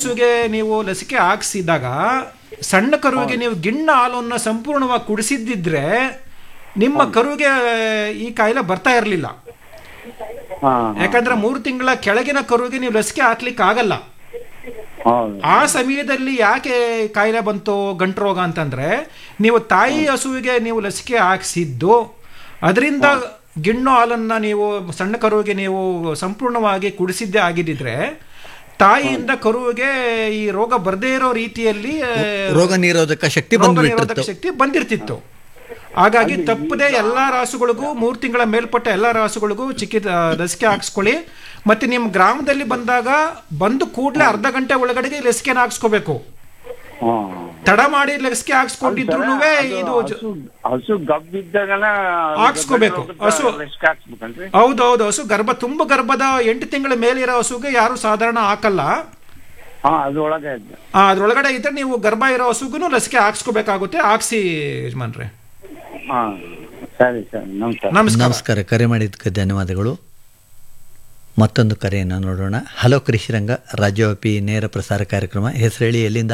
ಹಸುಗೆ ನೀವು ಲಸಿಕೆ ಹಾಕ್ಸಿದಾಗ ಸಣ್ಣ ಕರುವಿಗೆ ನೀವು ಗಿಣ್ಣ ಹಾಲನ್ನು ಸಂಪೂರ್ಣವಾಗಿ ಕುಡಿಸಿದ್ದಿದ್ರೆ ನಿಮ್ಮ ಕರುವಿಗೆ ಈ ಕಾಯಿಲೆ ಬರ್ತಾ ಇರಲಿಲ್ಲ ಹಾ ಯಾಕಂದ್ರೆ ಮೂರು ತಿಂಗಳ ಕೆಳಗಿನ ಕರುವಿಗೆ ನೀವು ಲಸಿಕೆ ಹಾಕ್ಲಿಕ್ಕೆ ಆಗಲ್ಲ ಹೌದು ಆ ಸಮಯದಲ್ಲಿ ಯಾಕೆ ಕಾಯಿಲೆ ಬಂತು ಗಂಟು ರೋಗ ಅಂತಂದ್ರೆ ನೀವು ತಾಯಿ ಹಸುವಿಗೆ ನೀವು ಲಸಿಕೆ ಹಾಕ್ಸಿದ್ದು ಅದರಿಂದ ಗಿಣ್ಣು ಹಾಲನ್ನ ನೀವು ಸಣ್ಣ ಕರುವಿಗೆ ನೀವು ಸಂಪೂರ್ಣವಾಗಿ ಕುಡಿಸಿದ್ದೇ ಆಗಿದ್ದಿದ್ರೆ ತಾಯಿಯಿಂದ ಕರುವಿಗೆ ಈ ರೋಗ ಬರದೇ ಇರೋ ರೀತಿಯಲ್ಲಿ ಆ, ರೋಗ ನಿರೋಧಕ ಶಕ್ತಿ ರೋಗ ನಿರೋಧಕ ಬಂದ್ಬಿಟ್ಟಿತ್ತು ಶಕ್ತಿ ಬಂದಿರ್ತಿತ್ತು ಹಾಗಾಗಿ ತಪ್ಪದೆ ಎಲ್ಲಾ ರಾಸುಗಳಿಗೂ ಮೂರು ತಿಂಗಳ ಮೇಲ್ಪಟ್ಟ ಎಲ್ಲಾ ರಾಸುಗಳಿಗೂ ಚಿಕ್ಕಿ ಲಸಿಕೆ ಹಾಕ್ಸ್ಕೊಳ್ಳಿ ಮತ್ತೆ ನಿಮ್ಮ ಗ್ರಾಮದಲ್ಲಿ ಬಂದಾಗ ಬಂದು ಕೂಡಲೇ ಅರ್ಧ ಗಂಟೆ ಒಳಗಡೆಗೆ ಲಸಿಕೆನ ಹಾಕ್ಸ್ಕೋಬೇಕು ಹಾ ತಡ ಮಾಡಿ ಲಸಿಕೆ ಹಾಕ್ಸ್ಕೊಂಡಿದ್ರು ಇದು ಜ- ಹಸು ಹಸು ಗಬ್ಬಿದ್ದಾಗನ ಹಾಕ್ಸ್ಕೋಬೇಕು. ಹಸು- ರೆಸ್ಟ್ ಹಾಕ್ಸ್ಬೇಕನ್ರಿ ಹೌದೌದು ಹಸು ಗರ್ಭ ತುಂಬ ಗರ್ಭದ ಎಂಟು ತಿಂಗಳ ಮೇಲಿರೋ ಹಸುಗೆ ಯಾರು ಸಾಧಾರಣ ಹಾಕಲ್ಲ ಹಾ ಅದ್ರೊಳಗೆ ಇದೆ. ಆ, ಅದ್ರೊಳಗಡೆ ಇದ್ರೆ ನೀವು ಗರ್ಭ ಇರೋ ಹಸುಗೂ ಲಸಿಕೆ ಹಾಕ್ಸ್ಕೋಬೇಕಾಗುತ್ತೆ ಹಾಕ್ಸಿ ಯಜಮಾನ್ರೆ ಹಾ ಸರಿ ಸರಿ ನಮಸ್ಕಾರ ನಮಸ್ಕಾರ ನಮಸ್ಕಾರ ಕರೆ ಮಾಡಿದ್ದಕ್ಕೆ ಧನ್ಯವಾದಗಳು ಮತ್ತೊಂದು ಕರೆಯನ್ನು ನೋಡೋಣ ಹಲೋ ಕೃಷಿರಂಗ ರಾಜ್ಯವ್ಯಾಪಿ ನೇರ ಪ್ರಸಾರ ಕಾರ್ಯಕ್ರಮ ಹೆಸರು ಹೇಳಿ ಎಲ್ಲಿಂದ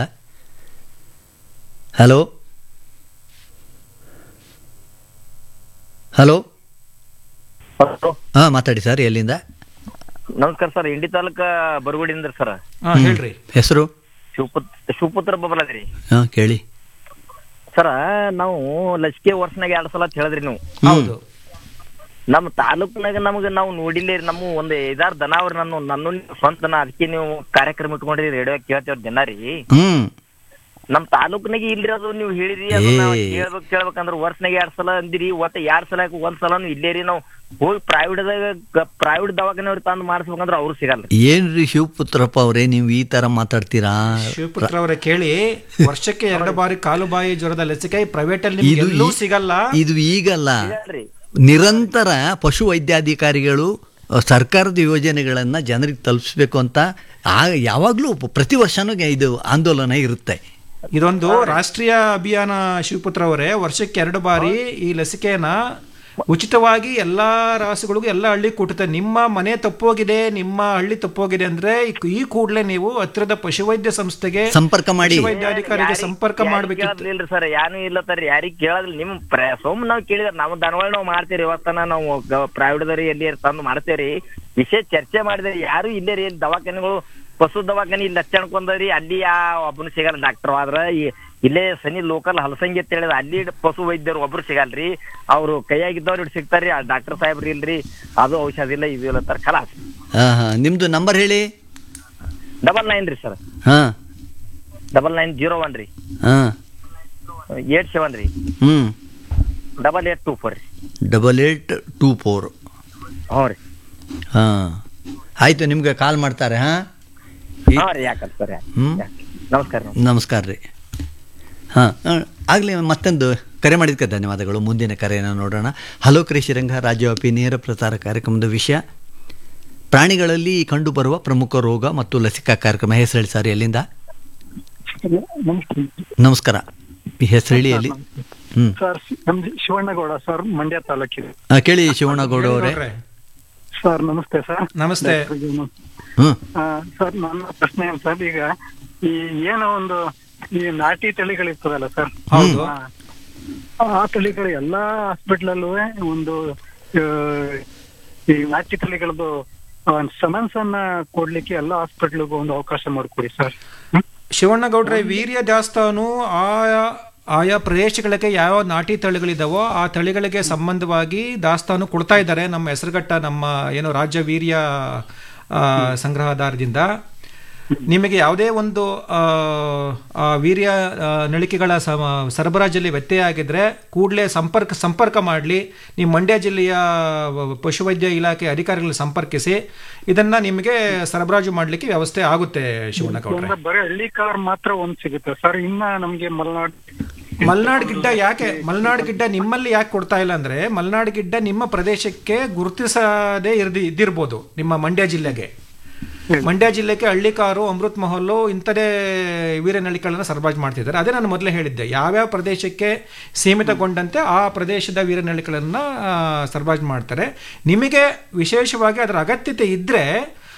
ಹಲೋ ಹಲೋ ಹಾಂ ಮಾತಾಡಿ ಸರ್ ಎಲ್ಲಿಂದ ನಮಸ್ಕಾರ ಸರ್ ಇಂಡಿ ತಾಲೂಕ ಬರಗುಡಿಯಿಂದ ಸರ್ ಹಾ ಹೇಳ್ರಿ ಹೆಸರು ಶಿವಪುತ್ ಶಿವಪುತ್ರ ಬಬಲದ್ರಿ ಹಾಂ ಕೇಳಿ ಸರ ನಾವು ಲಸಿಕೆ ವರ್ಷನಾಗ ಎರಡ್ ಸಲ ಅಂತ ಹೇಳಿದ್ರಿ ನೀವು ಹೌದು ನಮ್ಮ ತಾಲೂಕ್ನಾಗ ನಮ್ಗೆ ನಾವು ನೋಡಿಲ್ಲ ನಮ್ಮ ಒಂದು ಐದಾರು ದನ ಅವ್ರಿ ನಾನು ನನ್ನ ಸ್ವಂತ ದನ ಅದಕ್ಕೆ ನೀವು ಕಾರ್ಯಕ್ರಮ ಇಟ್ಕೊಂಡಿರಿ ರೇಡಿಯೋ ಕೇಳ್ತೇವ್ರಿ ದಿನ ರೀ ಹ್ಞೂ ನಮ್ ತಾಲೂಕ್ನಾಗ ಇಲ್ರಿ ಅದು ನೀವು ಹೇಳಿರಿ ಅದನ್ನ ನಾವ್ ಏ. ಕೇಳ್ಬೇಕು ಕೇಳ್ಬೇಕಂದ್ರ ವರ್ಷನಾಗ ಎರಡ್ ಸಲ ಅಂದಿರಿ ಒಟ್ಟ ಎರಡ್ ಸಲ ಯಾಕೆ ಒಂದ್ ಸಲನು ಇಲ್ಲೇ ರೀ ನಾವು ಹೋಗಿ ಪ್ರೈವೇಟ್ದಾಗ ಪ್ರೈವೇಟ್ ದವಾಖಾನೆ ತಂದು ಮಾಡಿಸ್ಬೇಕಂದ್ರ ಅವ್ರು ಸಿಗಲ್ಲ ಏನ್ರಿ ಶಿವಪುತ್ರಪ್ಪ ಅವರೇ ನೀವು ಈ ಥರ ಮಾತಾಡ್ತೀರಾ ಶಿವಪುತ್ರ ಅವರೇ ಕೇಳಿ ವರ್ಷಕ್ಕೆ ಎರಡು ಬಾರಿ ಕಾಲು ಬಾಯಿ ಜ್ವರದ ಲಸಿಕೆ ಪ್ರೈವೇಟ್ ಅಲ್ಲಿ ನಿಮ್ಗೆ ಇದು ಎಲ್ಲೂ ಈ- ಸಿಗಲ್ಲ ಇದು ಈಗಲ್ಲ ಸಿಗಲ್ರಿ ನಿರಂತರ ಪಶು ವೈದ್ಯಾಧಿಕಾರಿಗಳು ಅ, ಸರ್ಕಾರದ ಯೋಜನೆಗಳನ್ನು ಜನರಿಗೆ ತಲುಪಿಸ್ಬೇಕು ಅಂತ ಆ ಯಾವಾಗಲೂ ಪ್ರತಿ ವರ್ಷನೂ ಇದು ಆಂದೋಲನ ಇರುತ್ತೆ ಇದೊಂದು ರಾಷ್ಟ್ರೀಯ ಅಭಿಯಾನ ಶಿವಪುತ್ರ ಅವರೇ ವರ್ಷಕ್ಕೆ ಎರಡು ಬಾರಿ ಈ ಲಸಿಕೆಯನ್ನ ಉಚಿತವಾಗಿ ಎಲ್ಲಾ ರಾಸುಗಳಿಗೂ ಎಲ್ಲ ಹಳ್ಳಿ ಕೊಟ್ಟುತ್ತೆ ನಿಮ್ಮ ಮನೆ ತಪ್ಪೋಗಿದೆ ನಿಮ್ಮ ಹಳ್ಳಿ ತಪ್ಪೋಗಿದೆ ಅಂದ್ರೆ ಈ- ಈ ಕೂಡಲೇ ನೀವು ಹತ್ತಿರದ ಪಶುವೈದ್ಯ ಸಂಸ್ಥೆಗೆ ಸಂಪರ್ಕ ಮಾಡಿ ಪಶುವೈದ್ಯಾಧಿಕಾರಿಗೆ ಸಂಪರ್ಕ ಮಾಡಬೇಕಿತ್ತು ಇಲ್ರಿ ಸರ್ ಯಾರು ಇಲ್ಲ ಸರ್ ಯಾರಿಗ್ ಕೇಳೋದಿಲ್ಲ ನಿಮ್ ಪ್ರ- ಸುಮ್ ನಾವ್ ಕೇಳಿದ್ರ ನಾವು ದನಗಳ ನಾವು ಮಾಡ್ತೇರಿ ಇವತ್ತನ ನಾವು ಪ್ರೈವೇಟ್ ದರಿ ಎಲ್ಲಿ ತಂದು ಮಾಡ್ತೇವ್ರಿ ವಿಷಯ ಚರ್ಚೆ ಮಾಡಿದ್ರಿ ಯಾರು ಇಲ್ಲೇ ರೀ ಇಲ್ಲಿ ದವಾಖಾನೆಗಳು ಪಶು ದವಾಖಾನೆ ಇಲ್ಲಿ ಹಚ್ಚಣ್ಕೊಂಡವ್ರಿ ಅಲ್ಲಿ ಯಾ ಒಬ್ಬನು ಸಿಗಲ್ಲ ಡಾಕ್ಟರ್ ಆದ್ರ ಈ- ಇಲ್ಲೇ ಸನಿ ಲೋಕಲ್ ಹಲಸಂಗಿ ಅಂತ ಹೇಳಿದ ಅಲ್ಲಿ ಪಶು ವೈದ್ಯರು ಒಬ್ರು ಸಿಗಲ್ರಿ ಅವ್ರು ಕೈಯಾಗಿದ್ದವ್ರು ಇಟ್ಟು ಸಿಗ್ತಾರ್ರಿ ಆ ಡಾಕ್ಟರ್ ಸಾಹೇಬ್ರಿ ಇಲ್ರಿ ಅದು ಔಷಧ ಇಲ್ಲ ಇದು ಇಲ್ಲ ತರ ಖಲಾಸ್ ಹಾಂ ಹಾಂ ನಿಮ್ಮದು ನಂಬರ್ ಹೇಳಿ ಡಬಲ್ ನೈನ್ ರೀ ಸರ್ ಹಾಂ ಡಬಲ್ ನೈನ್ ಜೀರೋ ಒನ್ ರೀ ಹಾಂ ಏಟ್ ಸೆವೆನ್ ರೀ ಹ್ಞೂ ಡಬಲ್ ಏಟ್ ಟೂ ಫೋರ್ ರೀ ಡಬಲ್ ಏಟ್ ಟೂ ಫೋರ್ ಹ್ಞೂ ರೀ ಹಾಂ ಆಯಿತು ನಿಮಗೆ ಕಾಲ್ ಮಾಡ್ತಾರೆ ಹಾಂ ಹಾ ರೀ ಯಾಕಂತ ಸರ್ ಹ್ಮ್. ನಮಸ್ಕಾರ ನಮಸ್ಕಾರ ರೀ ಹಾಂ ಆಗಲಿ ಮತ್ತೊಂದು ಕರೆ ಮಾಡಿದ್ದಕ್ಕೆ ಧನ್ಯವಾದಗಳು ಮುಂದಿನ ಕರೆಯನ್ನು ನೋಡೋಣ ಹಲೋ ಕೃಷಿರಂಗ ರಾಜ್ಯವ್ಯಾಪಿ ನೇರ ಪ್ರಸಾರ ಕಾರ್ಯಕ್ರಮದ ವಿಷಯ ಪ್ರಾಣಿಗಳಲ್ಲಿ ಕಂಡುಬರುವ ಪ್ರಮುಖ ರೋಗ ಮತ್ತು ಲಸಿಕಾ ಕಾರ್ಯಕ್ರಮ ಹೆಸರು ಹೇಳಿ ಸರ್ ಎಲ್ಲಿಂದ ನಮಸ್ಕಾರ ಈ ಹೆಸರು ಹೇಳಿ ಎಲ್ಲಿ ಹ್ಞೂ ಸರ್ ನಮ್ದು ಶಿವಣ್ಣಗೌಡ ಸರ್ ಮಂಡ್ಯ ತಾಲೂಕಿದೆ ಕೇಳಿ ಶಿವಣ್ಣಗೌಡ ಅವರೇ ನೋಡ್ರೆ. ಸರ್ ನಮಸ್ತೆ ಸರ್ ನಮಸ್ತೆ ಹ್ಞೂ ಆ, ಸರ್ ನನ್ನ ಪ್ರಶ್ನೆ ಏನ್ ಸರ್ ಈಗ ಈ ಏನೋ ಒಂದು ಈ ನಾಟಿ ತಳಿಗಳಿರ್ತದಲ್ಲ ಸರ್ ಹೌದು ಆ, ಆ ತಳಿಗಳು ಎಲ್ಲಾ ಹಾಸ್ಪಿಟ್ಲಲ್ಲೂ ಒಂದು ಆ, ಈ ನಾಟಿ ತಳಿಗಳದ್ದು ಸಮನ್ಸ್ ಅನ್ನ ಕೊಡ್ಲಿಕ್ಕೆ ಎಲ್ಲಾ ಹಾಸ್ಪಿಟ್ಲಿಗೂ ಒಂದು ಅವಕಾಶ ಮಾಡಿಕೊಡಿ ಸರ್ ಹ್ಮ್? ಶಿವಣ್ಣಗೌಡ್ರೆ ವೀರ್ಯ ದಾಸ್ತಾನು ಆಯಾ ಆಯಾ ಪ್ರದೇಶಗಳಿಗೆ ಯಾವ ನಾಟಿ ತಳಿಗಳಿದಾವೋ ಆ ತಳಿಗಳಿಗೆ ಸಂಬಂಧವಾಗಿ ದಾಸ್ತಾನು ಕೊಡ್ತಾ ಇದ್ದಾರೆ ನಮ್ಮ ಹೆಸರುಘಟ್ಟ ನಮ್ಮ ಏನು ರಾಜ್ಯ ವೀರ್ಯ ಆ, ಸಂಗ್ರಹದಾರದಿಂದ ನಿಮಗೆ ಯಾವುದೇ ಒಂದು ಆ, ಆ ವೀರ್ಯ ಆ, ನಳಿಕೆಗಳ ಸಮ ಸರಬರಾಜಲ್ಲಿ ವ್ಯತ್ಯಯ ಆಗಿದ್ರೆ ಕೂಡಲೇ ಸಂಪರ್ಕ ಸಂಪರ್ಕ ಮಾಡಲಿ ನಿಮ್ಮ ಮಂಡ್ಯ ಜಿಲ್ಲೆಯ ಪಶುವೈದ್ಯ ಇಲಾಖೆ ಅಧಿಕಾರಿಗಳು ಸಂಪರ್ಕಿಸಿ ಇದನ್ನ ನಿಮಗೆ ಸರಬರಾಜು ಮಾಡಲಿಕ್ಕೆ ವ್ಯವಸ್ಥೆ ಆಗುತ್ತೆ ಶಿವಣ್ಣಗೌಡ್ರೆ ಅಂದ್ರೆ ಬರೀ ಹಳ್ಳಿ ಕಾರ್ ಮಾತ್ರ ಒಂದ್ ಸಿಗುತ್ತೆ ಸರ್ ಇನ್ನ ನಮ್ಗೆ ಮಲೆನಾಡ್ ಮಲ್ನಾಡ್ ಗಿಡ್ಡ ಯಾಕೆ ಮಲ್ನಾಡ್ ಗಿಡ್ಡ ನಿಮ್ಮಲ್ಲಿ ಯಾಕೆ ಕೊಡ್ತಾ ಇಲ್ಲ ಅಂದ್ರೆ ಮಲ್ನಾಡ್ ಗಿಡ್ಡ ನಿಮ್ಮ ಪ್ರದೇಶಕ್ಕೆ ಗುರುತಿಸದೇ ಇರ್ದಿ ಇದ್ದಿರ್ಬೋದು ನಿಮ್ಮ ಮಂಡ್ಯ ಜಿಲ್ಲೆಗೆ ಮಂಡ್ಯ ಜಿಲ್ಲೆಗೆ ಹಳ್ಳಿಕಾರು ಅಮೃತ್ ಮಹಲ್ಲು ಇಂಥದೇ ವೀರನಳಿಗಳನ್ನು ಸರಬರಾಜು ಮಾಡ್ತಿದ್ದಾರೆ ಅದೇ ನಾನು ಮೊದಲೇ ಹೇಳಿದ್ದೆ ಯಾವ್ಯಾವ ಪ್ರದೇಶಕ್ಕೆ ಸೀಮಿತಗೊಂಡಂತೆ ಆ ಪ್ರದೇಶದ ವೀರನಳಿಗಳನ್ನು ಸರಬರಾಜು ಮಾಡ್ತಾರೆ ನಿಮಗೆ ವಿಶೇಷವಾಗಿ ಅದರ ಅಗತ್ಯತೆ ಇದ್ದರೆ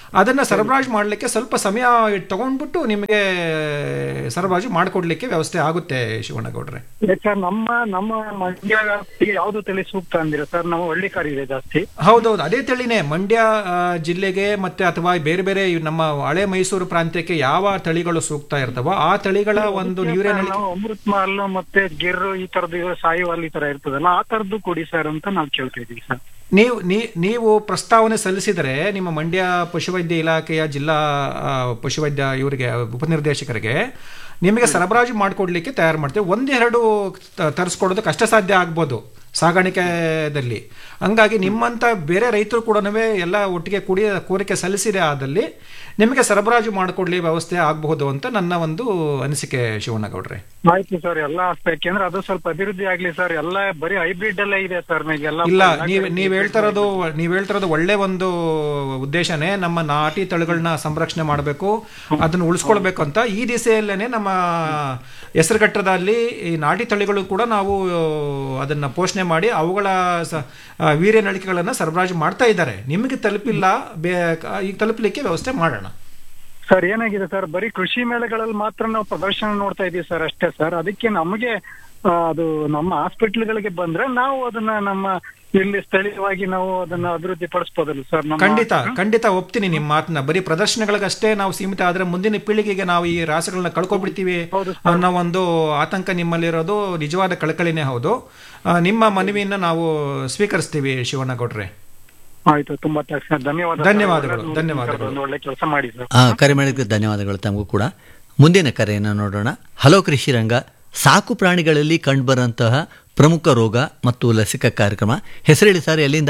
ಅದನ್ನ ಸರಬರಾಜು ಮಾಡಲಿಕ್ಕೆ ಸ್ವಲ್ಪ ಸಮಯ ತಗೊಂಡ್ಬಿಟ್ಟು ನಿಮಗೆ ಸರಬರಾಜು ಮಾಡಿಕೊಡ್ಲಿಕ್ಕೆ ವ್ಯವಸ್ಥೆ ಆಗುತ್ತೆ ಶಿವಣ್ಣಗೌಡ್ರೆ ಸರ್ ನಮ್ಮ ನಮ್ಮ ಮಂಡ್ಯ ವ್ಯಾಪ್ತಿಗೆ ಯಾವ್ದು ತಳಿ ಸೂಕ್ತ ಅಂದಿರ ಸರ್ ನಾವು ಹಳ್ಳಿ ಕಾರ್ ಇದೆ ಜಾಸ್ತಿ ಹೌದೌದು ಅದೇ ತಳಿನೇ ಮಂಡ್ಯ ಆ, ಜಿಲ್ಲೆಗೆ ಮತ್ತೆ ಅಥವಾ ಬೇರೆ ಬೇರೆ ಇವ್ ನಮ್ಮ ಹಳೆ ಮೈಸೂರು ಪ್ರಾಂತ್ಯಕ್ಕೆ ಯಾವ ತಳಿಗಳು ಸೂಕ್ತ ಇರ್ತವೋ ಆ ತಳಿಗಳ ಒಂದು ನೀರಿನಲ್ಲಿ ನಾವು ಅಮೃತ್ ಮಹಲ್ ಮತ್ತೆ ಗಿರ್ರು ಈ ತರದ್ದು ಸಾಯಿವಾಲ್ ಈ ತರ ಇರ್ತದಲ್ಲ ಆ ತರದ್ದು ಕೊಡಿ ಸರ್ ಅಂತ ನಾವು ಕೇಳ್ತಾ ಇದೀವಿ ಸರ್ ನೀವು ನೀ- ನೀವು ಪ್ರಸ್ತಾವನೆ ಸಲ್ಲಿಸಿದರೆ ನಿಮ್ಮ ಮಂಡ್ಯ ಪಶುವೈದ್ಯ ಇಲಾಖೆಯ ಜಿಲ್ಲಾ ಆ, ಪಶುವೈದ್ಯ ಇವರಿಗೆ ಉಪನಿರ್ದೇಶಕರಿಗೆ ನಿಮಗೆ ಸರಬರಾಜು ಮಾಡಿಕೊಡ್ಲಿಕ್ಕೆ ತಯಾರು ಮಾಡ್ತೇವೆ ಒಂದೆರಡು ತ- ತರಿಸ್ಕೊಡೋದು ಕಷ್ಟ ಸಾಧ್ಯ ಆಗ್ಬೋದು ಸಾಗಾಣಿಕೆದಲ್ಲಿ ಹಂಗಾಗಿ ನಿಮ್ಮಂಥ ಬೇರೆ ರೈತರು ಕೂಡ ಎಲ್ಲ ಒಟ್ಟಿಗೆ ಕುಡಿ ಕೋರಿಕೆ ಸಲ್ಲಿಸಿದೆ ಆದಲ್ಲಿ ನಿಮಗೆ ಸರಬರಾಜು ಮಾಡಿಕೊಡ್ಲಿ ವ್ಯವಸ್ಥೆ ಆಗಬಹುದು ಅಂತ ನನ್ನ ಒಂದು ಅನಿಸಿಕೆ ಶಿವಣ್ಣಗೌಡ್ರೆ ಆಯ್ತು ಸರ್ ಎಲ್ಲ ಯಾಕೆಂದ್ರೆ ಅದು ಸ್ವಲ್ಪ ಅಭಿವೃದ್ಧಿ ಆಗ್ಲಿ ಸರ್ ಎಲ್ಲ ಬರೀ ಹೈಬ್ರಿಡ್ ಎಲ್ಲ ಇದೆ ಸರ್ ಎಲ್ಲ ಇಲ್ಲ ನೀವ್ ನೀವ್ ಹೇಳ್ತಾ ಇರೋದು ನೀವ್ ಹೇಳ್ತಾ ಇರೋದು ಒಳ್ಳೆ ಒಂದು ಉದ್ದೇಶನೇ ನಮ್ಮ ನಾಟಿ ತಳಿಗಳನ್ನ ಸಂರಕ್ಷಣೆ ಮಾಡಬೇಕು ಅದನ್ನ ಉಳಿಸ್ಕೊಳ್ಬೇಕು ಅಂತ ಈ ದಿಸೆಯಲ್ಲೇನೆ ನಮ್ಮ ಹೆಸರುಘಟ್ಟದಲ್ಲಿ ಈ ನಾಟಿ ತಳಿಗಳು ಕೂಡ ನಾವು ಅದನ್ನ ಪೋಷಣೆ ಮಾಡಿ ಅವುಗಳ ಸ- ಆ, ವೀರ್ಯ ನಳಿಕೆಗಳನ್ನ ಸರಬರಾಜು ಮಾಡ್ತಾ ಇದ್ದಾರೆ ನಿಮಗೆ ತಲುಪಿಲ್ಲ ಬೇ ಈಗ ತಲುಪಲಿಕ್ಕೆ ವ್ಯವಸ್ಥೆ ಮಾಡೋಣ ಸರ್ ಏನಾಗಿದೆ ಸರ್ ಬರೀ ಕೃಷಿ ಮೇಳಗಳಲ್ಲಿ ಮಾತ್ರ ನಾವು ಪ್ರದರ್ಶನ ನೋಡ್ತಾ ಇದೀವಿ ಸರ್ ಅಷ್ಟೇ ಸರ್ ಅದಕ್ಕೆ ನಮಗೆ ಆ, ಅದು ನಮ್ಮ ಹಾಸ್ಪಿಟ್ಲ್ಗಳಿಗೆ ಬಂದ್ರೆ ನಾವು ಅದನ್ನ ನಮ್ಮ ಇಲ್ಲಿ ಸ್ಥಳೀಯವಾಗಿ ನಾವು ಅದನ್ನ ಅಭಿವೃದ್ಧಿ ಪಡಿಸ್ಬೋದಲ್ಲ ಸರ್ ನಮ್ಮ ಖಂಡಿತ ಖಂಡಿತ ಒಪ್ತೀನಿ ನಿಮ್ಮ ಮಾತನ್ನ ಬರೀ ಪ್ರದರ್ಶನಗಳಿಗಷ್ಟೇ ನಾವು ಸೀಮಿತ ಆದ್ರೆ ಮುಂದಿನ ಪೀಳಿಗೆಗೆ ನಾವು ಈ ರಾಸಗಳನ್ನ ಕಳ್ಕೊಬಿಡ್ತೀವಿ ಹೌದು ಅನ್ನೋ ಒಂದು ಆತಂಕ ನಿಮ್ಮಲ್ಲಿರೋದು ನಿಜವಾದ ಕಳಕಳಿನೇ ಹೌದು ಆ, ನಿಮ್ಮ ಮನವಿಯನ್ನ ನಾವು ಸ್ವೀಕರಿಸ್ತೀವಿ ಶಿವಣ್ಣಗೌಡ್ರೆ ಆಯ್ತು ತುಂಬಾ ಥ್ಯಾಂಕ್ಸ್ ಸರ್ ಧನ್ಯವಾದ ಸರ್. ಧನ್ಯವಾದಗಳು, ಒಳ್ಳೆ- ಧನ್ಯವಾದಗಳು. ಒಂದು ಒಳ್ಳೆ ಕೆಲಸ ಮಾಡಿ ಸರ್ ಆ, ಕರೆ ಮಾಡಿದ್ದಕ್ಕೆ ಧನ್ಯವಾದಗಳು ತಮಗೂ ಕೂಡ ಮುಂದಿನ ಕರೆಯನ್ನು ನೋಡೋಣ ಹಲೋ ಕೃಷಿ ರಂಗ ಸಾಕು ಪ್ರಾಣಿಗಳಲ್ಲಿ ಕಂಡುಬರುವಂತಹ ಪ್ರಮುಖ ರೋಗ ಮತ್ತು ಲಸಿಕಾ ಕಾರ್ಯಕ್ರಮ ಹೆಸರೇಳಿ ಸರ್ ಎಲ್ಲಿಂದ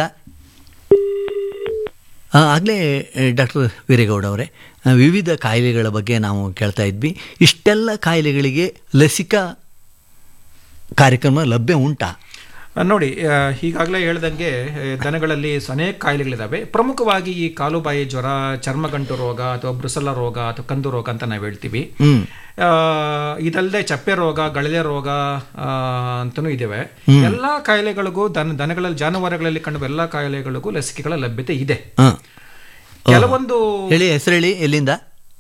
ಆಗಲೇ ಡಾಕ್ಟರ್ ವೀರೇಗೌಡ ಅವರೇ ಆ, ವಿವಿಧ ಕಾಯಿಲೆಗಳ ಬಗ್ಗೆ ನಾವು ಕೇಳ್ತಾ ಇದ್ವಿ ಇಷ್ಟೆಲ್ಲ ಕಾಯಿಲೆಗಳಿಗೆ ಲಸಿಕಾ ಕಾರ್ಯಕ್ರಮ ಲಭ್ಯ ಉಂಟಾ ಆ, ನೋಡಿ ಆ, ಈಗಾಗಲೇ ಹೇಳ್ದಂಗೆ ಆ, ದನಗಳಲ್ಲಿ ಅನೇಕ ಕಾಯಿಲೆಗಳಿದಾವೆ ಪ್ರಮುಖವಾಗಿ ಈ ಕಾಲುಬಾಯಿ ಜ್ವರ ಚರ್ಮಗಂಟು ರೋಗ ಅಥವಾ ಬ್ರುಸಲ ರೋಗ ಅಥವಾ ಕಂದು ರೋಗ ಅಂತ ನಾವು ಹೇಳ್ತೀವಿ ಹ್ಮ್ ಆ, ಇದಲ್ಲದೆ ಚಪ್ಪೆ ರೋಗ ಗಳಲೆ ರೋಗ ಆ, ಅಂತನೂ ಇದಾವೆ ಎಲ್ಲಾ ಕಾಯಿಲೆಗಳಿಗೂ ದನ ದನಗಳಲ್ಲಿ ಜಾನುವಾರುಗಳಲ್ಲಿ ಕಂಡು ಎಲ್ಲಾ ಕಾಯಿಲೆಗಳಿಗೂ ಲಸಿಕೆಗಳ ಲಭ್ಯತೆ ಇದೆ ಹಾಂ ಕೆಲವೊಂದು ಹೇಳಿ ಹೆಸರು ಹೇಳಿ ಎಲ್ಲಿಂದ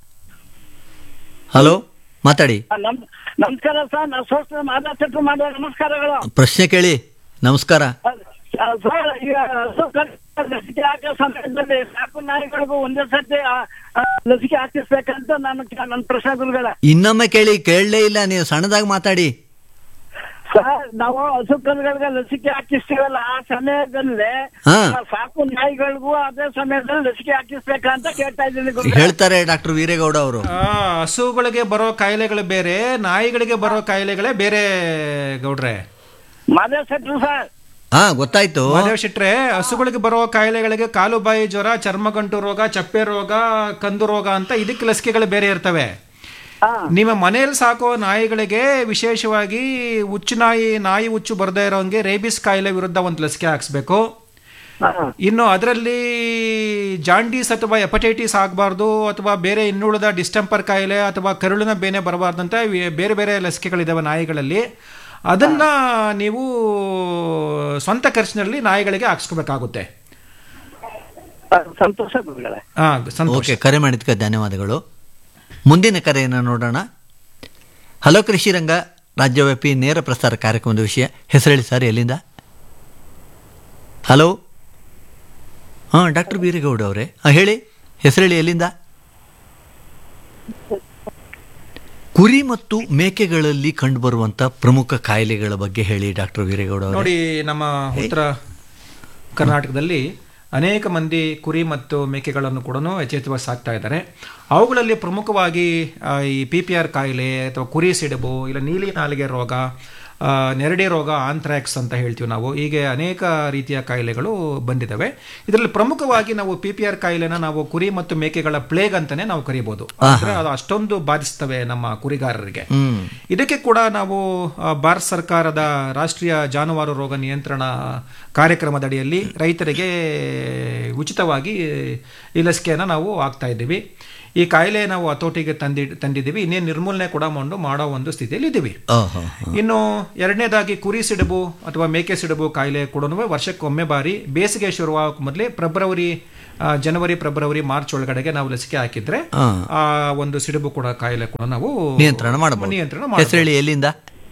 ಹಲೋ ಮಾತಾಡಿ ನಮ್ ನಮಸ್ಕಾರ ಸರ್ ನಾವು ಸೋಷಲ್ ಮಾತಾಡ್ತಿಟ್ಟು ಮಾಡುವ ನಮಸ್ಕಾರಗಳು ಪ್ರಶ್ನೆ ಕೇಳಿ ನಮಸ್ಕಾರ ಅಹ್, ಸರ್ ಈಗ ಹಸು ಕರು ಲಸಿಕೆ ಹಾಕೋ ಸಮಯದಲ್ಲಿ ಸಾಕು ನಾಯಿಗಳಿಗೂ ಒಂದೇ ಸರ್ತಿ ಆ, ಆ, ಲಸಿಕೆ ಹಾಕಿಸ್ಬೇಕಂತ ನನ್ನ ನನ್ನ ಪ್ರಶ್ನೆ ಗುರುಗಳ ಇನ್ನೊಮ್ಮೆ ಕೇಳಿ ಕೇಳಲೇ ಇಲ್ಲ ನೀವು ಸಣ್ಣದಾಗಿ ಮಾತಾಡಿ ಸರ್ ನಾವು ಹಸು ಕರುಗಳಿಗೆ ಲಸಿಕೆ ಹಾಕಿಸ್ತೀವಲ್ಲ ಆ ಸಮಯದಲ್ಲಿ ಹಾ. ಆ, ಸಾಕು ನಾಯಿಗಳಿಗೂ ಅದೇ ಸಮಯದಲ್ಲಿ ಲಸಿಕೆ ಹಾಕಿಸ್ಬೇಕಂತ ಕೇಳ್ತಾ ಇದ್ದೀನಿ ಗುರುಗಳೇ ಹೇಳ್ತಾರೆ ಡಾಕ್ಟರ್ ವೀರೇಗೌಡ ಅವರು ಆ, ಹಸುಗಳಿಗೆ ಬರೋ ಕಾಯಿಲೆಗಳು ಬೇರೆ ನಾಯಿಗಳಿಗೆ ಬರೋ ಕಾಯಿಲೆಗಳೇ ಬೇರೆ ಗೌಡ್ರೆ ಮಾದೇ ಸೆಟ್ರು ಸರ್ ಹಾ ಗೊತ್ತಾಯ್ತು ಮಾದೇವ್ ಶೆಟ್ರೆ ಹಸುಗಳಿಗೆ ಬರೋ ಕಾಯಿಲೆಗಳಿಗೆ ಕಾಲು ಬಾಯಿ ಜ್ವರ ಚರ್ಮಗಂಟು ರೋಗ ಚಪ್ಪೆ ರೋಗ ಕಂದು ರೋಗ ಅಂತ ಇದಕ್ಕೆ ಲಸಿಕೆಗಳು ಬೇರೆ ಇರ್ತವೆ ಹಾ ನಿಮ್ಮ ಮನೆಯಲ್ಲಿ ಸಾಕೋ ನಾಯಿಗಳಿಗೆ ವಿಶೇಷವಾಗಿ ಹುಚ್ಚು ನಾಯಿ ನಾಯಿ ಹುಚ್ಚು ಬರದೇ ಇರೋಂಗೆ ರೇಬಿಸ್ ಕಾಯಿಲೆ ವಿರುದ್ಧ ಒಂದು ಲಸಿಕೆ ಹಾಕ್ಸ್ಬೇಕು ಹಾ ಇನ್ನು ಅದರಲ್ಲಿ ಜಾಂಡೀಸ್ ಅಥವಾ ಹೆಪಟೈಟಿಸ್ ಆಗಬಾರ್ದು ಅಥವಾ ಬೇರೆ ಇನ್ನುಳಿದ ಡಿಸ್ಟೆಂಪರ್ ಕಾಯಿಲೆ ಅಥವಾ ಕರುಳಿನ ಬೇನೆ ಬರಬಾರ್ದಂತ ವಿ- ಬೇರೆ ಬೇರೆ ಲಸಿಕೆಗಳಿದಾವೆ ನಾಯಿಗಳಲ್ಲಿ ಅದನ್ನ ನೀವು ಸ್ವಂತ ಖರ್ಚಿನಲ್ಲಿ ನಾಯಿಗಳಿಗೆ ಹಾಕ್ಸ್ಕೋಬೇಕಾಗುತ್ತೆ ಸಂತೋಷ ಗುರುಗಳೇ ಹಾ ಸಂತೋಷ ಓಕೆ ಕರೆ ಮಾಡಿದ್ಕೆ ಧನ್ಯವಾದಗಳು ಮುಂದಿನ ಕರೆಯನ್ನು ನೋಡೋಣ ಹಲೋ ಕೃಷಿ ರಂಗ ರಾಜ್ಯವ್ಯಾಪಿ ನೇರ ಪ್ರಸಾರ ಕಾರ್ಯಕ್ರಮದ ವಿಷಯ ಹೆಸರು ಹೇಳಿ ಸರ್ ಎಲ್ಲಿಂದ ಹಲೋ ಹಾಂ ಡಾಕ್ಟರ್ ಬೀರೇಗೌಡ ಅವರೇ ಹಾಂ ಹೇಳಿ ಹೆಸರು ಹೇಳಿ ಎಲ್ಲಿಂದ ಕುರಿ ಮತ್ತು ಮೇಕೆಗಳಲ್ಲಿ ಕಂಡುಬರುವಂಥ ಪ್ರಮುಖ ಕಾಯಿಲೆಗಳ ಬಗ್ಗೆ ಹೇಳಿ ಡಾಕ್ಟರ್ ವೀರೇಗೌಡ ಅವರೇ ನೋಡಿ ನಮ್ಮ ಉತ್ತರ ಕರ್ನಾಟಕದಲ್ಲಿ ಅನೇಕ ಮಂದಿ ಕುರಿ ಮತ್ತು ಮೇಕೆಗಳನ್ನು ಕೂಡ ಯಥೇಚ್ಛವಾಗಿ ಸಾಕ್ತಾ ಇದ್ದಾರೆ ಅವುಗಳಲ್ಲಿ ಪ್ರಮುಖವಾಗಿ ಆ, ಈ ಪಿ ಪಿ ಆರ್ ಕಾಯಿಲೆ ಅಥವಾ ಕುರಿ ಸಿಡುಬು ಇಲ್ಲ ನೀಲಿ ನಾಲಿಗೆ ರೋಗ ಆ, ನೆರಡಿ ರೋಗ ಆಂಥ್ರಾಕ್ಸ್ ಅಂತ ಹೇಳ್ತೀವಿ ನಾವು ಹೀಗೆ ಅನೇಕ ರೀತಿಯ ಕಾಯಿಲೆಗಳು ಬಂದಿದ್ದಾವೆ ಇದರಲ್ಲಿ ಪ್ರಮುಖವಾಗಿ ನಾವು ಪಿ ಪಿ ಆರ್ ಕಾಯಿಲೆನ ನಾವು ಕುರಿ ಮತ್ತು ಮೇಕೆಗಳ ಪ್ಲೇಗ್ ಅಂತಾನೆ ನಾವು ಕರಿಬಹುದು ಅಂದ್ರೆ ಅದು ಅಷ್ಟೊಂದು ಬಾಧಿಸ್ತವೆ ನಮ್ಮ ಕುರಿಗಾರರಿಗೆ ಹ್ಮ್ ಇದಕ್ಕೆ ಕೂಡ ನಾವು ಆ, ಭಾರತ ಸರ್ಕಾರದ ರಾಷ್ಟ್ರೀಯ ಜಾನುವಾರು ರೋಗ ನಿಯಂತ್ರಣ ಕಾರ್ಯಕ್ರಮದಡಿಯಲ್ಲಿ ರೈತರಿಗೆ ಉಚಿತವಾಗಿ ಈ ಲಸಿಕೆಯನ್ನು ನಾವು ಹಾಕ್ತಾ ಇದ್ದೀವಿ ಈ ಕಾಯಿಲೆ ನಾವು ಹತೋಟಿಗೆ ತಂದಿ ತಂದಿದ್ದೀವಿ ಇನ್ನೇನು ನಿರ್ಮೂಲನೆ ಕೂಡ ಮಾಡು ಮಾಡೋ ಒಂದು ಸ್ಥಿತಿಯಲ್ಲಿ ಇದ್ದೀವಿ ಓಹೋ ಇನ್ನು ಎರಡನೇದಾಗಿ ಕುರಿ ಸಿಡುಬು ಅಥವಾ ಮೇಕೆ ಸಿಡುಬು ಕಾಯಿಲೆ ಕೂಡ ವರ್ಷಕ್ಕೊಮ್ಮೆ ಬಾರಿ ಬೇಸಿಗೆ ಶುರುವಾಗಕ್ಕೆ ಮೊದಲೇ ಫೆಬ್ರವರಿ ಆ, ಜನವರಿ ಫೆಬ್ರವರಿ ಮಾರ್ಚ್ ಒಳಗಡೆಗೆ ನಾವು ಲಸಿಕೆ ಹಾಕಿದ್ರೆ ಹಾ. ಆ ಒಂದು ಸಿಡುಬು ಕೂಡ ಕಾಯಿಲೆ ಕೂಡ ನಾವು ನಿಯಂತ್ರಣ ಮಾಡಬಹುದು ನಿಯಂತ್ರಣ ಹೆಸರು ಮಾಡಬಹುದು ಹೇಳಿ ಎಲ್ಲಿಂದ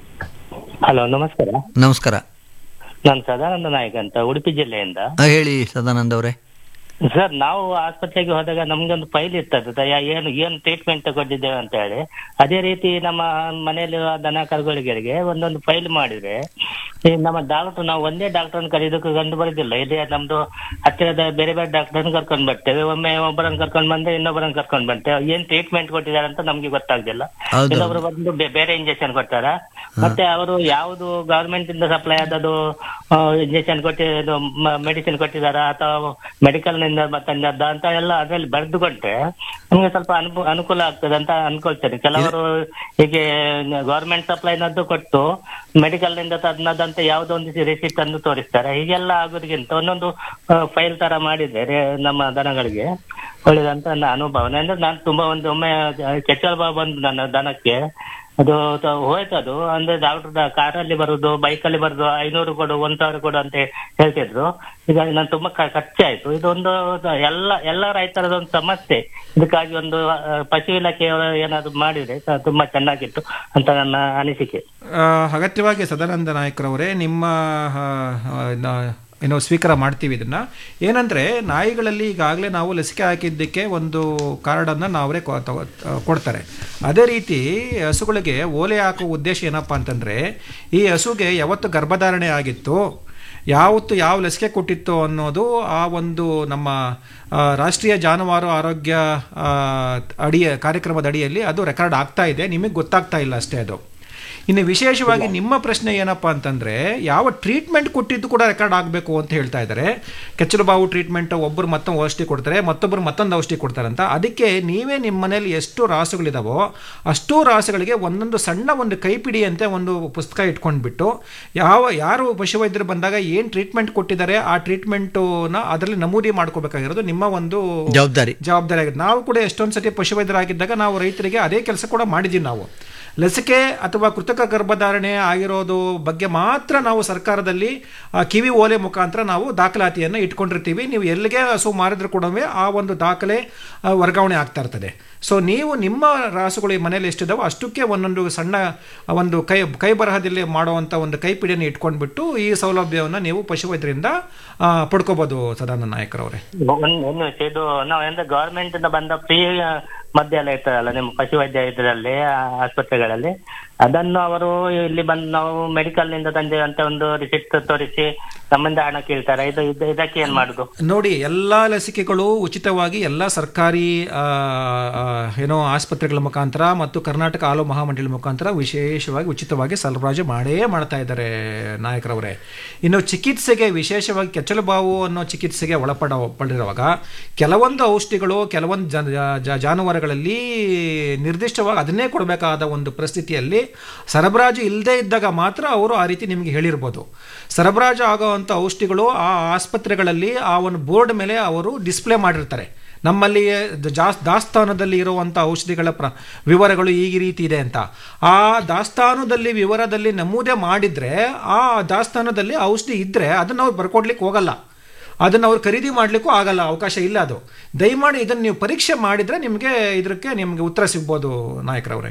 ಹಲೋ ನಮಸ್ಕಾರ ನಮಸ್ಕಾರ ನಾನು ಸದಾನಂದ ನಾಯಕ್ ಅಂತ ಉಡುಪಿ ಜಿಲ್ಲೆಯಿಂದ ಆ, ಹೇಳಿ ಸದಾನಂದ್ ಅವರೇ ಸರ್ ನಾವು ಆಸ್ಪತ್ರೆಗೆ ಹೋದಾಗ ನಮ್ಗೊಂದು ಫೈಲ್ ಇರ್ತದೆ ದಯ ಏನು ಏನು ಟ್ರೀಟ್ಮೆಂಟ್ ತಗೊಂಡಿದ್ದೇವೆ ಅಂತ ಹೇಳಿ ಅದೇ ರೀತಿ ನಮ್ಮ ಮನೆಯಲ್ಲಿರುವ ದನ ಕರುಗಳಿಗೆ ಒಂದೊಂದು ಫೈಲ್ ಮಾಡಿದ್ರೆ ಈ ನಮ್ಮ ಡಾಕ್ಟರ್ ನಾವು ಒಂದೇ ಡಾಕ್ಟರ್ನ ಕರೆಯೋದಕ್ಕೆ ಕಂಡು ಬರೋದಿಲ್ಲ ಇದೇ ನಮ್ದು ಹತ್ತಿರದ ಬೇರೆ ಬೇರೆ ಡಾಕ್ಟರ್ನ ಕರ್ಕೊಂಡು ಬರ್ತೇವೆ ಒಮ್ಮೆ ಒಬ್ಬರನ್ನ ಕರ್ಕೊಂಡು ಬಂದ್ರೆ ಇನ್ನೊಬ್ಬರನ್ನ ಕರ್ಕೊಂಡು ಬರ್ತೇವೆ ಏನ್ ಟ್ರೀಟ್ಮೆಂಟ್ ಕೊಟ್ಟಿದ್ದಾರೆ ಅಂತ ನಮ್ಗೆ ಗೊತ್ತಾಗ್ತಿಲ್ಲ ಹೌದು. ಇನ್ನೊಬ್ರು ಬಂದು ಬೆ- ಬೇರೆ ಇಂಜೆಕ್ಷನ್ ಕೊಡ್ತಾರ ಮತ್ತೆ ಅವರು ಯಾವುದು ಗವರ್ಮೆಂಟ್ ಇಂದ ಸಪ್ಲೈ ಆದದ್ದು ಇಂಜೆಕ್ಷನ್ ಕೊಟ್ಟಿ ಮೆಡಿಸಿನ್ ಕೊಟ್ಟಿದಾರ ಅಥವಾ ಮೆಡಿಕಲ್ ನಿಂದ ತಂದದ್ದ ಅಂತ ಎಲ್ಲ ಅದ್ರಲ್ಲಿ ಬರೆದುಕೊಂಡ್ರೆ ನಮ್ಗೆ ಸ್ವಲ್ಪ ಅನುಕೂ ಅನುಕೂಲ ಆಗ್ತದೆ ಅಂತ ಅನ್ಕೊಳ್ತೇನೆ ಕೆಲವರು ಹೀಗೆ ಗವರ್ಮೆಂಟ್ ಸಪ್ಲೈನದ್ದು ಕೊಟ್ಟು ಮೆಡಿಕಲ್ ನಿಂದ ತಂದದಂತ ಯಾವುದೋ ಒಂದು ರಿಸಿಪ್ಟ್ ಅನ್ನು ತೋರಿಸ್ತಾರೆ ಹೀಗೆಲ್ಲ ಆಗೋದಕ್ಕಿಂತ ಒಂದೊಂದು ಫೈಲ್ ತರ ಮಾಡಿದ್ರೆ ನಮ್ಮ ದನಗಳಿಗೆ ಒಳ್ಳೇದಂತ ನನ್ನ ಅನುಭವ ಅಂದ್ರೆ ನಾನು ತುಂಬಾ ಒಂದು ಒಮ್ಮೆ ಕೆಚ್ಚಲ್ ಬಾವು ಬಂದು ನನ್ನ ದನಕ್ಕೆ ಅದು ತ- ಹೋಯ್ತು ಅದು ಅಂದ್ರೆ ಡಾಕ್ಟರ್ ಕಾರಲ್ಲಿ ಬರುದು ಬೈಕಲ್ಲಿ ಬರುದು ಐನೂರು ಕೊಡು ಒಂದ್ ಸಾವಿರ ಕೊಡು ಅಂತ ಹೇಳ್ತಿದ್ರು ಈಗ ನಾನು ತುಂಬಾ ಕ- ಖರ್ಚಾಯ್ತು ಇದೊಂದು ಎಲ್ಲ ಎಲ್ಲ ರೈತರದ ಒಂದು ಸಮಸ್ಯೆ ಇದಕ್ಕಾಗಿ ಒಂದು ಆ, ಪಶು ಇಲಾಖೆಯವರು ಏನಾದ್ರು ಮಾಡಿದ್ರೆ ತ- ತುಂಬಾ ಚೆನ್ನಾಗಿತ್ತು ಅಂತ ನನ್ನ ಅನಿಸಿಕೆ ಆ, ಅಗತ್ಯವಾಗಿ ಸದಾನಂದ ನಾಯಕರವರೇ ನಿಮ್ಮ ಆ, ಆ, ನ- ಏನೋ ಸ್ವೀಕಾರ ಮಾಡ್ತೀವಿ ಇದನ್ನ ಏನಂದ್ರೆ ನಾಯಿಗಳಲ್ಲಿ ಈಗಾಗಲೇ ನಾವು ಲಸಿಕೆ ಹಾಕಿದ್ದಕ್ಕೆ ಒಂದು ಕಾರ್ಡನ್ನು ನಾವೇ ಕೊ- ತಗೊ- ಆ, ಕೊಡ್ತಾರೆ ಅದೇ ರೀತಿ ಹಸುಗಳಿಗೆ ಓಲೆ ಹಾಕುವ ಉದ್ದೇಶ ಏನಪ್ಪ ಅಂತಂದ್ರೆ ಈ ಹಸುಗೆ ಯಾವತ್ತು ಗರ್ಭಧಾರಣೆ ಆಗಿತ್ತು ಯಾವತ್ತು ಯಾವ ಲಸಿಕೆ ಕೊಟ್ಟಿತ್ತು ಅನ್ನೋದು ಆ ಒಂದು ನಮ್ಮ ಆ, ರಾಷ್ಟ್ರೀಯ ಜಾನುವಾರು ಆರೋಗ್ಯ ಆ, ಅಡಿಯ ಕಾರ್ಯಕ್ರಮದ ಅಡಿಯಲ್ಲಿ ಅದು ರೆಕಾರ್ಡ್ ಆಗ್ತಾ ಇದೆ ನಿಮಗೆ ಗೊತ್ತಾಗ್ತಾ ಇಲ್ಲ ಅಷ್ಟೇ ಅದು ಇನ್ನು ವಿಶೇಷವಾಗಿ ನಿಮ್ಮ ಪ್ರಶ್ನೆ ಏನಪ್ಪಾ ಅಂತಂದ್ರೆ ಯಾವ ಟ್ರೀಟ್ಮೆಂಟ್ ಕೊಟ್ಟಿದ್ದು ಕೂಡ ರೆಕಾರ್ಡ್ ಆಗಬೇಕು ಅಂತ ಹೇಳ್ತಾ ಇದ್ದಾರೆ ಕೆಚ್ಚಲು ಬಾವು ಟ್ರೀಟ್ಮೆಂಟ್ ಒಬ್ಬರು ಮತ್ತೊಂದು ಔಷಧಿ ಕೊಡ್ತಾರೆ ಮತ್ತೊಬ್ಬರು ಮತ್ತೊಂದು ಔಷಧಿ ಕೊಡ್ತಾರೆ ಅಂತ ಅದಕ್ಕೆ ನೀವೇ ನಿಮ್ಮ ಮನೇಲಿ ಎಷ್ಟು ರಾಸುಗಳಿದಾವೋ ಅಷ್ಟೂ ರಾಸುಗಳಿಗೆ ಒಂದೊಂದು ಸಣ್ಣ ಒಂದು ಕೈಪಿಡಿ ಅಂತ ಒಂದು ಪುಸ್ತಕ ಇಟ್ಕೊಂಡ್ಬಿಟ್ಟು ಯಾವ ಯಾರು ಪಶುವೈದ್ಯರು ಬಂದಾಗ ಏನು ಟ್ರೀಟ್ಮೆಂಟ್ ಕೊಟ್ಟಿದ್ದಾರೆ ಆ ಟ್ರೀಟ್ಮೆಂಟನ್ನ ಅದರಲ್ಲಿ ನಮೂದಿ ಮಾಡ್ಕೋಬೇಕಾಗಿರೋದು ನಿಮ್ಮ ಒಂದು ಜವಾಬ್ದಾರಿ ಜವಾಬ್ದಾರಿ ಆಗಿದೆ ನಾವು ಕೂಡ ಎಷ್ಟೊಂದು ಸತಿ ಪಶುವೈದ್ಯರಾಗಿದ್ದಾಗ ನಾವು ರೈತರಿಗೆ ಅದೇ ಕೆಲಸ ಕೂಡ ಮಾಡಿದ್ದೀವಿ ನಾವು ಲಸಿಕೆ ಅಥವಾ ಕೃತಕ ಗರ್ಭಧಾರಣೆ ಆಗಿರೋದು ಬಗ್ಗೆ ಮಾತ್ರ ನಾವು ಸರ್ಕಾರದಲ್ಲಿ ಆ, ಕಿವಿ ಓಲೆ ಮುಖಾಂತರ ನಾವು ದಾಖಲಾತಿಯನ್ನು ಇಟ್ಕೊಂಡಿರ್ತೀವಿ ನೀವು ಎಲ್ಲಿಗೆ ಹಸು ಮಾರಿದ್ರು ಕೂಡ ಆ ಒಂದು ದಾಖಲೆ ಆ, ವರ್ಗಾವಣೆ ಆಗ್ತಾ ಇರ್ತದೆ ಸೊ ನೀವು ನಿಮ್ಮ ರಾಸುಗಳು ಈ ಮನೇಲಿ ಎಷ್ಟಿದಾವೋ ಅಷ್ಟಕ್ಕೆ ಒಂದೊಂದು ಸಣ್ಣ ಒಂದು ಕೈ ಕೈ ಬರಹದಲ್ಲಿ ಮಾಡುವಂಥ ಒಂದು ಕೈಪಿಡಿಯನ್ನು ಇಟ್ಕೊಂಡ್ಬಿಟ್ಟು ಈ ಸೌಲಭ್ಯವನ್ನು ನೀವು ಪಶುವೈದ್ಯರಿಂದ ಆ, ಪಡ್ಕೋಬೋದು ಸದಾನಂದ ನಾಯಕರವರೇ ಒಂದು ಒಂದು ವಿಷಯ ಇದು ನಾವು ಅಂದ್ರೆ ಗವರ್ಮೆಂಟ್ ಇಂದ ಬಂದ ಫ್ರೀ ಮದ್ಯ ಎಲ್ಲ ಇರ್ತದಲ್ಲ ನಿಮ್ಮ ಪಶುವೈದ್ಯ ಇದರಲ್ಲಿ ಆ, ಆಸ್ಪತ್ರೆಗಳಲ್ಲಿ ಅದನ್ನು ಅವರು ಇಲ್ಲಿ ಬಂದು ನಾವು ಮೆಡಿಕಲ್ ನಿಂದ ತಂದೆ ಅಂತ ಒಂದು ರಿಸಿಪ್ಟ್ ತೋರಿಸಿ ನಮ್ಮಿಂದ ಹಣ ಕೇಳ್ತಾರೆ ಇದು ಇದು- ಇದಕ್ಕೆ ಏನ್ ಮಾಡುದು ನೋಡಿ ಎಲ್ಲ ಲಸಿಕೆಗಳು ಉಚಿತವಾಗಿ ಎಲ್ಲ ಸರ್ಕಾರಿ ಆ, ಆ, ಏನೋ ಆಸ್ಪತ್ರೆಗಳ ಮುಖಾಂತರ ಮತ್ತು ಕರ್ನಾಟಕ ಹಾಲು ಮಹಾಮಂಡಳಿ ಮುಖಾಂತರ ವಿಶೇಷವಾಗಿ ಉಚಿತವಾಗಿ ಸರಬರಾಜು ಮಾಡೇ ಮಾಡ್ತಾ ಇದ್ದಾರೆ ನಾಯಕರವರೇ ಇನ್ನು ಚಿಕಿತ್ಸೆಗೆ ವಿಶೇಷವಾಗಿ ಕೆಚ್ಚಲು ಬಾವು ಅನ್ನೋ ಚಿಕಿತ್ಸೆಗೆ ಒಳಪಡ ಪಡಿರುವಾಗ ಕೆಲವೊಂದು ಔಷಧಿಗಳು ಕೆಲವೊಂದು ಜನ ಜ- ಜಾನುವಾರುಗಳಲ್ಲಿ ನಿರ್ದಿಷ್ಟವಾಗಿ ಅದನ್ನೇ ಕೊಡಬೇಕಾದ ಒಂದು ಪರಿಸ್ಥಿತಿಯಲ್ಲಿ ಸರಬರಾಜು ಇಲ್ಲದೇ ಇದ್ದಾಗ ಮಾತ್ರ ಅವರು ಆ ರೀತಿ ನಿಮಗೆ ಹೇಳಿರ್ಬೋದು ಸರಬರಾಜು ಆಗುವಂಥ ಔಷಧಿಗಳು ಆ ಆಸ್ಪತ್ರೆಗಳಲ್ಲಿ ಆ ಒಂದು ಬೋರ್ಡ್ ಮೇಲೆ ಅವರು ಡಿಸ್ಪ್ಲೇ ಮಾಡಿರ್ತಾರೆ ನಮ್ಮಲ್ಲಿ ಜಾಸ್ ದಾಸ್ತಾನದಲ್ಲಿ ಇರುವಂಥ ಔಷಧಿಗಳ ಪ್ರ ವಿವರಗಳು ಈ ರೀತಿ ಇದೆ ಅಂತ ಆ ದಾಸ್ತಾನದಲ್ಲಿ ವಿವರದಲ್ಲಿ ನಮೂದೆ ಮಾಡಿದ್ರೆ ಆ ದಾಸ್ತಾನದಲ್ಲಿ ಔಷಧಿ ಇದ್ದರೆ ಅದನ್ನು ಅವ್ರು ಬರ್ಕೊಡ್ಲಿಕ್ಕೆ ಹೋಗಲ್ಲ ಅದನ್ನು ಅವ್ರು ಖರೀದಿ ಮಾಡಲಿಕ್ಕೂ ಆಗಲ್ಲ ಅವಕಾಶ ಇಲ್ಲ ಅದು ದಯಮಾಡಿ ಇದನ್ನು ನೀವು ಪರೀಕ್ಷೆ ಮಾಡಿದರೆ ನಿಮಗೆ ಇದಕ್ಕೆ ನಿಮಗೆ ಉತ್ತರ ಸಿಗ್ಬೋದು ನಾಯಕರವರೇ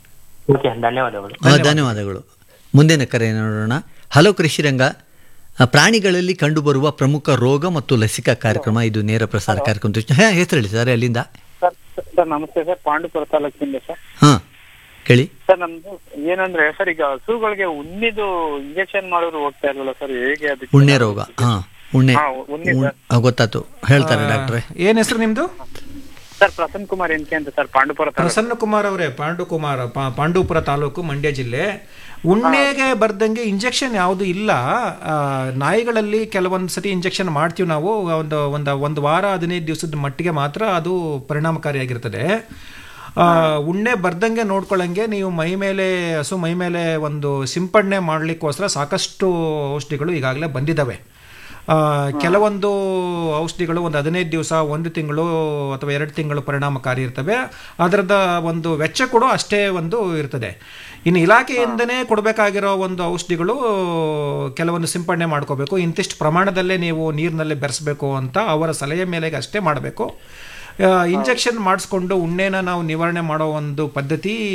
ಓಕೆ ಧನ್ಯವಾದಗಳು ಆ, ಧನ್ಯವಾದಗಳು ಮುಂದಿನ ಕರೆ ನೋಡೋಣ ಹಲೋ ಕೃಷಿರಂಗ ಆ, ಪ್ರಾಣಿಗಳಲ್ಲಿ ಕಂಡುಬರುವ ಪ್ರಮುಖ ರೋಗ ಮತ್ತು ಲಸಿಕಾ ಕಾರ್ಯಕ್ರಮ ಇದು ನೇರ ಪ್ರಸಾರ ಕಾರ್ಯಕ್ರಮ ಹಾ ಹೆಸರು ಹೇಳಿ ಸರ್ ಅಲ್ಲಿಂದ ಸರ್ ಸರ್ ನಮಸ್ತೆ ಸರ್ ಪಾಂಡುಪುರ ತಾಲೂಕಿಂದ ಸರ್ ಹಾಂ ಕೇಳಿ ಸರ್ ನಮ್ದು ಏನಂದ್ರೆ ಸರ್ ಈಗ ಹಸುಗಳಿಗೆ ಉಣ್ಣಿದು ಇಂಜೆಕ್ಷನ್ ಮಾಡೋರು ಹೋಗ್ತಾ ಇಲ್ವಲ್ಲ ಸರ್ ಹೇಗೆ ಅದಕ್ಕೆ ಉಣ್ಣೆ ರೋಗ ಹಾಂ ಉಣ್ಣೆ ಹಾ, ಉಣ್ಣೆ ಉಣ್- ಆ, ಗೊತ್ತಾಯ್ತು ಹೇಳ್ತಾರೆ ಡಾಕ್ಟ್ರೆ ಏನು ಹೆಸರು ನಿಮ್ಮದು ಸರ್ ಪ್ರಸನ್ನ ಕುಮಾರ್ ಎನ್ಕೆ ಅಂತ ಸರ್ ಪಾಂಡುಪುರ ತಾಲೂಕು ಪ್ರಸನ್ನ ಕುಮಾರ್ ಅವರೇ ಪಾಂಡುಕುಮಾರ್ ಪಾ- ಪಾಂಡವಪುರ ತಾಲೂಕು ಮಂಡ್ಯ ಜಿಲ್ಲೆ ಉಣ್ಣೆಗೆ ಬರ್ದಂಗೆ ಇಂಜೆಕ್ಷನ್ ಯಾವುದು ಇಲ್ಲ ಆ, ನಾಯಿಗಳಲ್ಲಿ ಕೆಲವೊಂದು ಸತಿ ಇಂಜೆಕ್ಷನ್ ಮಾಡ್ತೀವಿ ನಾವು ಒಂದು ಒಂದು ಒಂದು ವಾರ ಹದಿನೈದು ದಿವಸದ ಮಟ್ಟಿಗೆ ಮಾತ್ರ ಅದು ಪರಿಣಾಮಕಾರಿಯಾಗಿರ್ತದೆ ಆ, ಉಣ್ಣೆ ಬರ್ದಂಗೆ ನೋಡ್ಕೊಳ್ಳಂಗೆ ನೀವು ಮೈ ಮೇಲೆ ಹಸು ಮೈ ಮೇಲೆ ಒಂದು ಸಿಂಪಡಣೆ ಮಾಡಲಿಕ್ಕೋಸ್ಕರ ಸಾಕಷ್ಟು ಔಷಧಿಗಳು ಈಗಾಗಲೇ ಬಂದಿದ್ದಾವೆ ಆ, ಕೆಲವೊಂದು ಔಷಧಿಗಳು ಒಂದು ಹದಿನೈದು ದಿವಸ ಒಂದು ತಿಂಗಳು ಅಥವಾ ಎರಡು ತಿಂಗಳು ಪರಿಣಾಮಕಾರಿ ಇರ್ತವೆ ಅದರದ ಒಂದು ವೆಚ್ಚ ಕೂಡ ಅಷ್ಟೇ ಒಂದು ಇರ್ತದೆ ಇನ್ನು ಇಲಾಖೆಯಿಂದನೇ ಕೊಡಬೇಕಾಗಿರೋ ಒಂದು ಔಷಧಿಗಳು ಕೆಲವೊಂದು ಸಿಂಪಡಣೆ ಮಾಡ್ಕೋಬೇಕು ಇಂತಿಷ್ಟು ಪ್ರಮಾಣದಲ್ಲೇ ನೀವು ನೀರಿನಲ್ಲಿ ಬೆರೆಸಬೇಕು ಅಂತ ಅವರ ಸಲಹೆ ಮೇಲೆಗೆ ಅಷ್ಟೇ ಮಾಡಬೇಕು ಇಂಜೆಕ್ಷನ್ ಮಾಡಿಸ್ಕೊಂಡು ಉಣ್ಣೆನ ನಾವು ನಿವಾರಣೆ ಮಾಡೋ ಒಂದು ಪದ್ಧತಿ